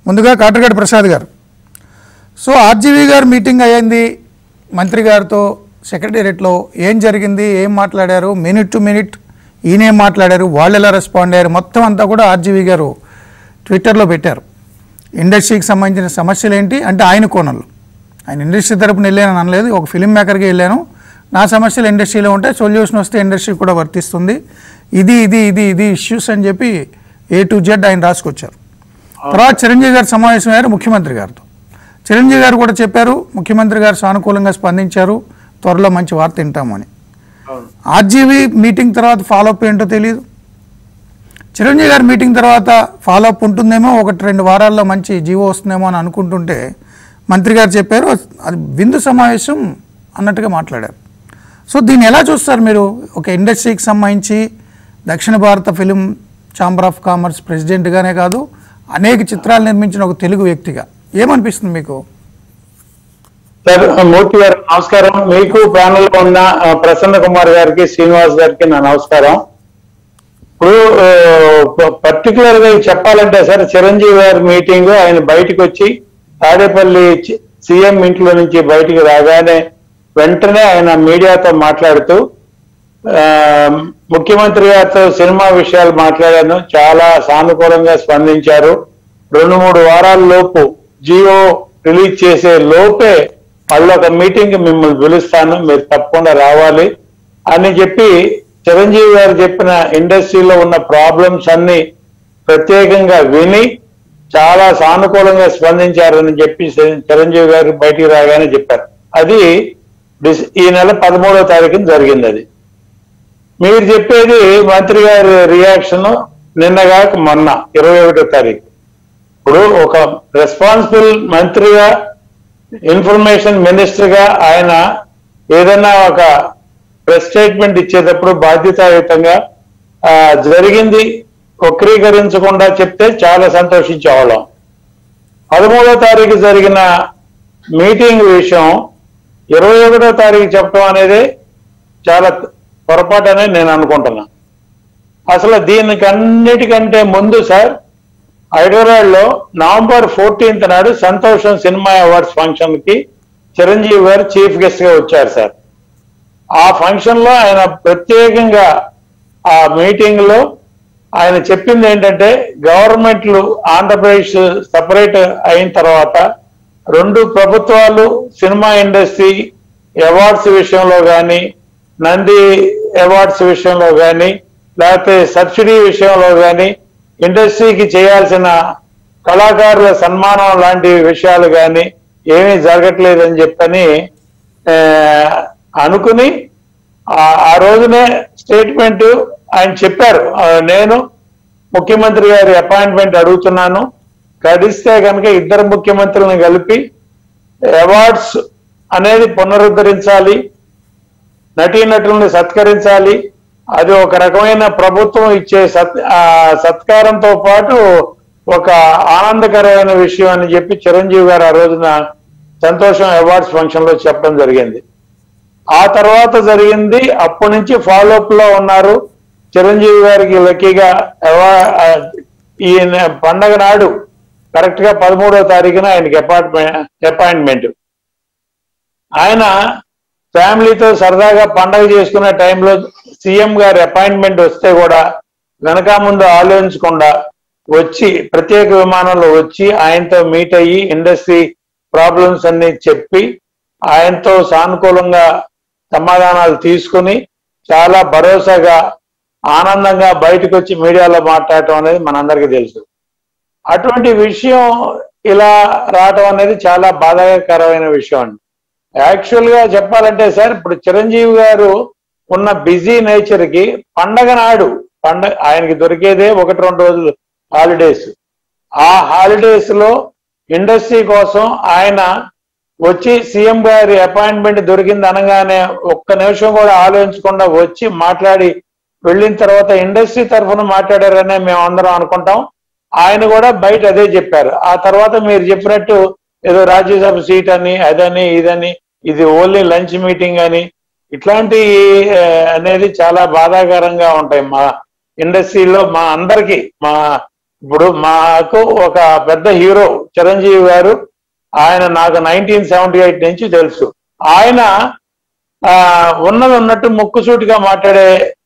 ముందుగా కాటరగడ్డ ప్రసాద్ గారు so RGV గారు మీటింగ్ అయ్యింది మంత్రి గారితో సెక్రటేరియట్లో ఏం జరిగింది ఏం మాట్లాడారు మినిట్ టు మినిట్ ఈయనేం మాట్లాడారు వాళ్ళు ఎలా రెస్పాండ్ అయ్యారు మొత్తం అంతా కూడా ఆర్జీవీ గారు ట్విట్టర్లో పెట్టారు ఇండస్ట్రీకి సంబంధించిన సమస్యలు ఏంటి అంటే ఆయన కోణంలో ఆయన ఇండస్ట్రీ తరపున వెళ్ళానని అనలేదు ఒక ఫిలిం మేకర్కి వెళ్ళాను నా సమస్యలు ఇండస్ట్రీలో ఉంటే సొల్యూషన్ వస్తే ఇండస్ట్రీ కూడా వర్తిస్తుంది ఇది ఇది ఇది ఇది ఇష్యూస్ అని చెప్పి ఏ టు జెడ్ ఆయన రాసుకొచ్చారు తర్వాత చిరంజీవి గారు సమావేశం అయ్యారు ముఖ్యమంత్రి గారితో చిరంజీవి గారు కూడా చెప్పారు ముఖ్యమంత్రి గారు సానుకూలంగా స్పందించారు త్వరలో మంచి వార్త వింటామని అవును ఆర్జీవీ మీటింగ్ తర్వాత ఫాలోఅప్ ఏంటో తెలియదు చిరంజీవి గారి మీటింగ్ తర్వాత ఫాలోఅప్ ఉంటుందేమో ఒకటి రెండు వారాల్లో మంచి జీవో వస్తుందేమో అని అనుకుంటుంటే మంత్రి గారు చెప్పారు అది విందు సమావేశం అన్నట్టుగా మాట్లాడారు సో దీన్ని ఎలా చూస్తారు మీరు ఒక ఇండస్ట్రీకి సంబంధించి దక్షిణ భారత ఫిలిం ఛాంబర్ ఆఫ్ కామర్స్ ప్రెసిడెంట్గానే కాదు అనేక చిత్రాలు నిర్మించిన ఒక తెలుగు వ్యక్తిగా ఏమనిపిస్తుంది మీకు సార్ మూర్తి గారు నమస్కారం మీకు ప్యానల్ లో ఉన్న ఆ, ప్రసన్న కుమార్ గారికి శ్రీనివాస్ గారికి నా నమస్కారం ఇప్పుడు పర్టికులర్ గా చెప్పాలంటే సార్ చిరంజీవి గారి మీటింగ్ ఆయన బయటకు వచ్చి తాడేపల్లి చి- సీఎం ఇంట్లో నుంచి బయటికి రాగానే వెంటనే ఆయన మీడియాతో మాట్లాడుతూ ఆ, ముఖ్యమంత్రి గారితో సినిమా విషయాలు మాట్లాడాను చాలా సానుకూలంగా స్పందించారు రెండు మూడు వారాల లోపు జియో రిలీజ్ చేసే లోపే మళ్ళీ ఒక మీటింగ్ మిమ్మల్ని పిలుస్తాను మీరు తప్పకుండా రావాలి అని చెప్పి చిరంజీవి గారు చెప్పిన ఇండస్ట్రీలో ఉన్న ప్రాబ్లమ్స్ అన్ని ప్రత్యేకంగా విని చాలా సానుకూలంగా స్పందించారని చెప్పి చిరంజీవి గారు బయటికి రాగానే చెప్పారు అది డిస్- ఈ నెల పదమూడవ తారీఖున జరిగింది అది మీరు చెప్పేది మంత్రి గారి రియాక్షన్ నిన్నగాక మొన్న ఇరవై ఒకటో తారీఖు ఇప్పుడు ఒక రెస్పాన్సిబుల్ మంత్రిగా ఇన్ఫర్మేషన్ మినిస్టర్ గా ఆయన ఏదైనా ఒక ప్రెస్ స్టేట్మెంట్ ఇచ్చేటప్పుడు బాధ్యతాయుతంగా ఆ, జరిగింది వక్రీకరించకుండా చెప్తే చాలా సంతోషించేవాళ్ళం పదమూడో తారీఖు జరిగిన మీటింగ్ విషయం ఇరవై ఒకటో తారీఖు చెప్పడం అనేది చాలా పొరపాటు అని నేను అనుకుంటున్నా అసలు దీనికి అన్నిటికంటే ముందు సార్ హైదరాబాద్ లో నవంబర్ ఫోర్టీన్త్ నాడు సంతోషం సినిమా అవార్డ్స్ ఫంక్షన్ కి చిరంజీవి గారు చీఫ్ గెస్ట్ గా వచ్చారు సార్ ఆ ఫంక్షన్ లో ఆయన ప్రత్యేకంగా ఆ మీటింగ్ లో ఆయన చెప్పింది ఏంటంటే గవర్నమెంట్లు ఆంధ్రప్రదేశ్ సపరేట్ అయిన తర్వాత రెండు ప్రభుత్వాలు సినిమా ఇండస్ట్రీ అవార్డ్స్ విషయంలో కానీ నంది అవార్డ్స్ విషయంలో కానీ లేకపోతే సబ్సిడీ విషయంలో కానీ ఇండస్ట్రీకి చేయాల్సిన కళాకారుల సన్మానం లాంటి విషయాలు కానీ ఏమీ జరగట్లేదని చెప్పని ఆ, అనుకుని ఆ- ఆ రోజునే స్టేట్మెంట్ ఆయన చెప్పారు ఆ, నేను ముఖ్యమంత్రి గారి అపాయింట్మెంట్ అడుగుతున్నాను గడిస్తే కనుక ఇద్దరు ముఖ్యమంత్రులను కలిపి అవార్డ్స్ అనేది పునరుద్ధరించాలి నటీనటులను సత్కరించాలి అది ఒక రకమైన ప్రభుత్వం ఇచ్చే సత్ ఆ, సత్కారంతో పాటు ఒక ఆనందకరమైన విషయం అని చెప్పి చిరంజీవి గారు ఆ రోజున సంతోషం అవార్డ్స్ ఫంక్షన్ లో చెప్పడం జరిగింది ఆ తర్వాత జరిగింది అప్పటి నుంచి ఫాలోఅప్ లో ఉన్నారు చిరంజీవి గారికి లక్కీగా అవా- ఆ, ఈ నె- పండగ నాడు కరెక్ట్ గా పదమూడవ తారీఖున ఆయనకి అపాయింట్మెంట్ అపాయింట్మెంట్ ఆయన ఫ్యామిలీతో సరదాగా పండగ చేసుకునే టైంలో సీఎం గారి అపాయింట్మెంట్ వస్తే కూడా వెనక ముందు ఆలోచించకుండా వచ్చి ప్రత్యేక విమానంలో వచ్చి ఆయనతో మీట్ అయ్యి ఇండస్ట్రీ ప్రాబ్లమ్స్ అన్ని చెప్పి ఆయనతో సానుకూలంగా సమాధానాలు తీసుకుని చాలా భరోసాగా ఆనందంగా బయటకు వచ్చి మీడియాలో మాట్లాడటం అనేది మనందరికీ తెలుసు అటువంటి విషయం ఇలా రావటం అనేది చాలా బాధాకరమైన విషయం అండి యాక్చువల్ గా చెప్పాలంటే సార్ ఇప్పుడు చిరంజీవి గారు ఉన్న బిజీ నేచర్ కి పండగ నాడు పండగ ఆయనకి దొరికేదే ఒకటి రెండు రోజులు హాలిడేస్ ఆ హాలిడేస్ లో ఇండస్ట్రీ కోసం ఆయన వచ్చి సీఎం గారి అపాయింట్మెంట్ దొరికింది అనగానే ఒక్క నిమిషం కూడా ఆలోచించకుండా వచ్చి మాట్లాడి వెళ్ళిన తర్వాత ఇండస్ట్రీ తరఫున మాట్లాడారనే మేము అందరం అనుకుంటాం ఆయన కూడా బయట అదే చెప్పారు ఆ తర్వాత మీరు చెప్పినట్టు ఏదో రాజ్యసభ సీట్ అని అదని ఇదని ఇది ఓన్లీ లంచ్ మీటింగ్ అని ఇట్లాంటి ఆ, అనేది చాలా బాధాకరంగా ఉంటాయి మా ఇండస్ట్రీలో మా అందరికి మా ఇప్పుడు మాకు ఒక పెద్ద హీరో చిరంజీవి గారు ఆయన నాకు నైన్టీన్ సెవెంటీ ఎయిట్ నుంచి తెలుసు ఆయన ఆ, ఉన్నది ఉన్నట్టు ముక్కుసూటిగా మాట్లాడే